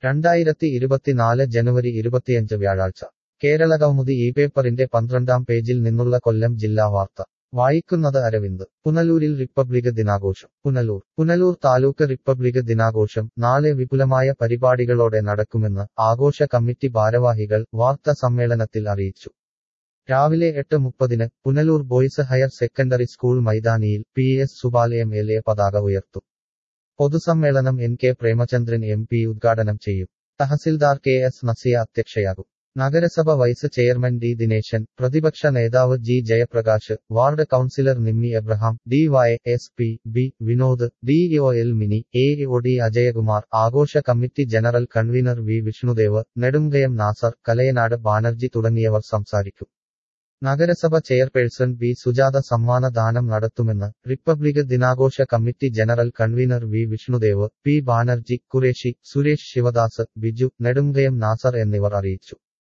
രണ്ടായിരത്തി ഇരുപത്തിനാല് ജനുവരി ഇരുപത്തിയഞ്ച് വ്യാഴാഴ്ച കേരളകൗമുദി ഈ പേപ്പറിന്റെ പന്ത്രണ്ടാം പേജിൽ നിന്നുള്ള കൊല്ലം ജില്ലാ വാർത്ത വായിക്കുന്നത് അരവിന്ദ് പുനലൂരിൽ റിപ്പബ്ലിക് ദിനാഘോഷം പുനലൂർ പുനലൂർ താലൂക്ക് റിപ്പബ്ലിക് ദിനാഘോഷം നാളെ വിപുലമായ പരിപാടികളോടെ നടക്കുമെന്ന് ആഘോഷ കമ്മിറ്റി ഭാരവാഹികൾ വാർത്താ സമ്മേളനത്തിൽ അറിയിച്ചു രാവിലെ എട്ട് മുപ്പതിന് Punalur boys higher secondary school മൈതാനിയിൽ P S Subal M L A പതാക ഉയർത്തും പൊതുസമ്മേളനം N K Premachandran M P ഉദ്ഘാടനം ചെയ്യും തഹസിൽദാർ കെ എസ് നസിയ അധ്യക്ഷയാകും നഗരസഭ വൈസ് ചെയർമാൻ ഡി ദിനേശൻ പ്രതിപക്ഷ നേതാവ് G Jayaprakash ward councillor Nimmi Abraham D Y S P B Vinod D O L Mini A O D Ajayakumar ആഘോഷ committee general convener V Vishnudev Nedungayam Nasar Kalayanad Banerjee തുടങ്ങിയവർ സംസാരിക്കും നഗരസഭ ചെയർപേഴ്സൺ ബി സുജാത സമ്മാന ദാനം നടത്തുമെന്ന് റിപ്പബ്ലിക് ദിനാഘോഷ committee general convener V Vishnudev P Banerjee Qureshi Suresh Sivadas Biju Nedungayam Nasar എന്നിവർ അറിയിച്ചു